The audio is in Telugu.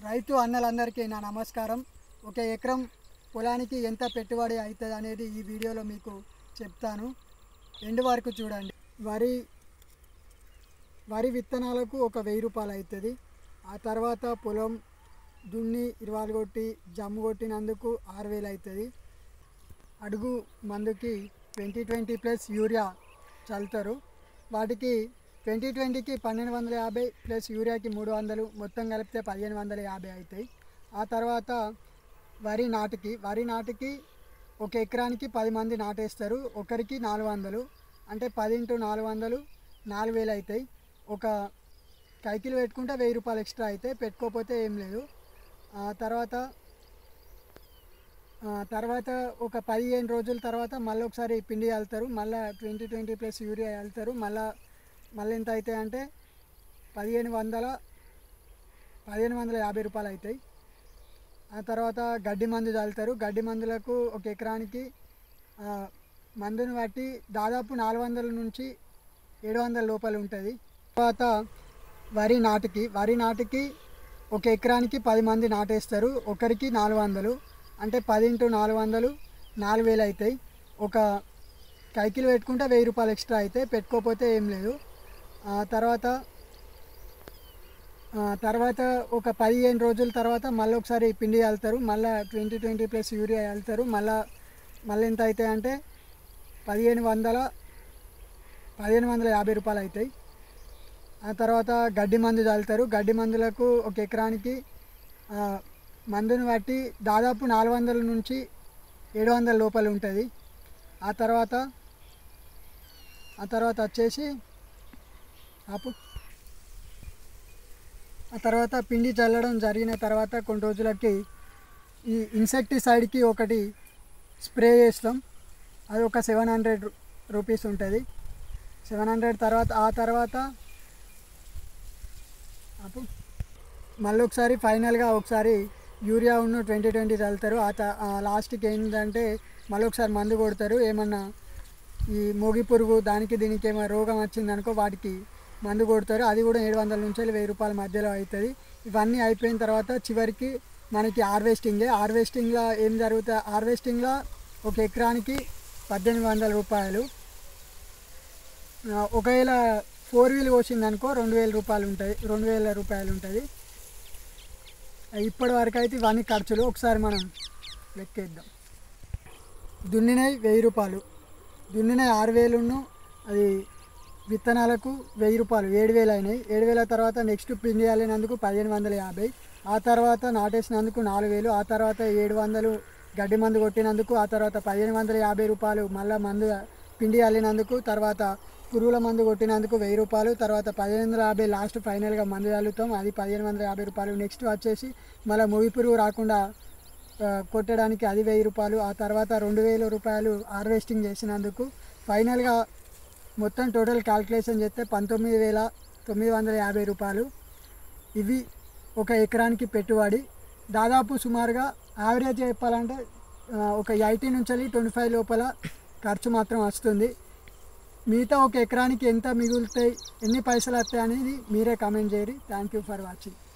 రైతు అన్నలందరికీ నా నమస్కారం ఒక ఎకరం పొలానికి ఎంత పెట్టుబడి అవుతుంది అనేది ఈ వీడియోలో మీకు చెప్తాను ఎండు వరకు చూడండి వరి వరి విత్తనాలకు ఒక వెయ్యి రూపాయలు అవుతుంది ఆ తర్వాత పొలం దున్ని ఇరవాలు కొట్టి జమ్ము కొట్టినందుకు ఆరు వేలు అవుతుంది అడుగు మందుకి ట్వంటీ ట్వంటీ ప్లస్ యూరియా చల్లుతారు వాటికి ట్వంటీ ట్వంటీకి పన్నెండు వందల యాభై ప్లస్ యూరియాకి మూడు వందలు మొత్తం కలిపితే పదిహేను వందల యాభై అవుతాయి ఆ తర్వాత వరి నాటుకి వరి నాటుకి ఒక ఎకరానికి పది మంది నాటేస్తారు ఒకరికి నాలుగు వందలు అంటే పది ఇంటూ నాలుగు వందలు నాలుగు వేలు అవుతాయి ఒక కైకిలు పెట్టుకుంటే వెయ్యి రూపాయలు ఎక్స్ట్రా అవుతాయి పెట్టుకోకపోతే ఏం లేదు ఆ తర్వాత ఆ, తర్వాత ఒక పదిహేను రోజుల తర్వాత మళ్ళీ ఒకసారి పిండి వెళ్తారు మళ్ళీ ట్వంటీ ట్వంటీ ప్లస్ యూరియా వెళ్తారు మళ్ళీ మళ్ళీ ఎంత అవుతాయి అంటే పదిహేను వందల పదిహేను వందల యాభై రూపాయలు అవుతాయి ఆ తర్వాత గడ్డి మందు చల్లుతారు గడ్డి మందులకు ఒక ఎకరానికి ఆ, మందుని బట్టి దాదాపు నాలుగు వందల నుంచి ఏడు వందల లోపల ఉంటుంది తర్వాత వరి నాటుకి వరి నాటుకి ఒక ఎకరానికి పది మంది నాటేస్తారు ఒకరికి నాలుగు వందలు అంటే పది ఇంటూ నాలుగు వందలు నాలుగు వేలు అవుతాయి ఒక కైకిలు పెట్టుకుంటే వెయ్యి రూపాయలు ఎక్స్ట్రా అవుతాయి పెట్టుకోకపోతే ఏం లేదు ఆ తర్వాత ఆ తర్వాత ఒక పదిహేను రోజుల తర్వాత మళ్ళీ ఒకసారి పిండి వెళ్తారు మళ్ళీ ట్వంటీ ట్వంటీ ప్లస్ యూరియా వెళ్తారు మళ్ళీ మళ్ళీ ఎంత అవుతాయి అంటే పదిహేను వందల పదిహేను వందల యాభై రూపాయలు అవుతాయి ఆ తర్వాత గడ్డి మందు చల్లుతారు గడ్డి మందులకు ఒక ఎకరానికి ఆ, మందుని బట్టి దాదాపు నాలుగు వందల నుంచి ఏడు వందల లోపల ఉంటుంది ఆ తర్వాత ఆ తర్వాత వచ్చేసి ఆపు ఆ తర్వాత పిండి చల్లడం జరిగిన తర్వాత కొన్ని రోజులకి ఈ ఇన్సెక్టిసైడ్కి ఒకటి స్ప్రే చేస్తాం అది ఒక సెవెన్ హండ్రెడ్ రూపీస్ ఉంటుంది సెవెన్ హండ్రెడ్ తర్వాత ఆ తర్వాత అప్పు మళ్ళీ ఒకసారి ఫైనల్గా ఒకసారి యూరియా ఉన్న ట్వంటీ ట్వంటీ చల్లుతారు ఆ త- ఆ లాస్ట్కి ఏంటంటే మళ్ళీ ఒకసారి మందు కొడతారు ఏమన్నా ఈ మోగి పురుగు దానికి దీనికి ఏమైనా రోగం వచ్చిందనుకో వాటికి మందు కొడతారు అది కూడా ఏడు వందల నుంచి వెయ్యి రూపాయల మధ్యలో అవుతుంది ఇవన్నీ అయిపోయిన తర్వాత చివరికి మనకి హార్వెస్టింగే హార్వెస్టింగ్లో ఏం జరుగుతుంది హార్వెస్టింగ్లో ఒక ఎకరానికి పద్దెనిమిది వందల రూపాయలు ఆ, ఒకవేళ ఫోర్ వీల్ కోసింది అనుకో రెండు వేల రూపాయలు ఉంటాయి రెండు వేల రూపాయలు ఉంటుంది ఇప్పటి వరకు అయితే ఇవన్నీ ఖర్చులు ఒకసారి మనం లెక్కేద్దాం దున్నినవి వెయ్యి రూపాయలు దున్నినవి ఆరు వేలును అది విత్తనాలకు వెయ్యి రూపాయలు ఏడు వేలు అయినాయి ఏడు వేల తర్వాత నెక్స్ట్ పిండి వెళ్ళినందుకు పదిహేను వందల యాభై ఆ తర్వాత నాటేసినందుకు నాలుగు వేలు ఆ తర్వాత ఏడు వందలు గడ్డి మందు కొట్టినందుకు ఆ తర్వాత పదిహేను వందల యాభై రూపాయలు మళ్ళీ మందు పిండి అల్లినందుకు తర్వాత పురుగుల మందు కొట్టినందుకు వెయ్యి రూపాయలు తర్వాత పదిహేను వందల యాభై లాస్ట్ ఫైనల్గా మందు చల్లుతాం అది పదిహేను వందల యాభై రూపాయలు నెక్స్ట్ వచ్చేసి మళ్ళీ మూవి పురుగు రాకుండా ఆ, కొట్టడానికి అది వెయ్యి రూపాయలు ఆ తర్వాత రెండు వేల రూపాయలు హార్వెస్టింగ్ చేసినందుకు ఫైనల్గా మొత్తం టోటల్ క్యాల్కులేషన్ చేస్తే పంతొమ్మిది వేల తొమ్మిది వందల యాభై రూపాయలు ఇవి ఒక ఎకరానికి పెట్టుబడి దాదాపు సుమారుగా యావరేజ్ చెప్పాలంటే ఆ, ఒక ఎయిటీ నుంచి ట్వంటీ ఫైవ్ లోపల ఖర్చు మాత్రం వస్తుంది మిగతా ఒక ఎకరానికి ఎంత మిగులుతాయి ఎన్ని పైసలు వస్తాయి అనేది మీరే కామెంట్ చేయరు థ్యాంక్ యూ ఫర్ వాచింగ్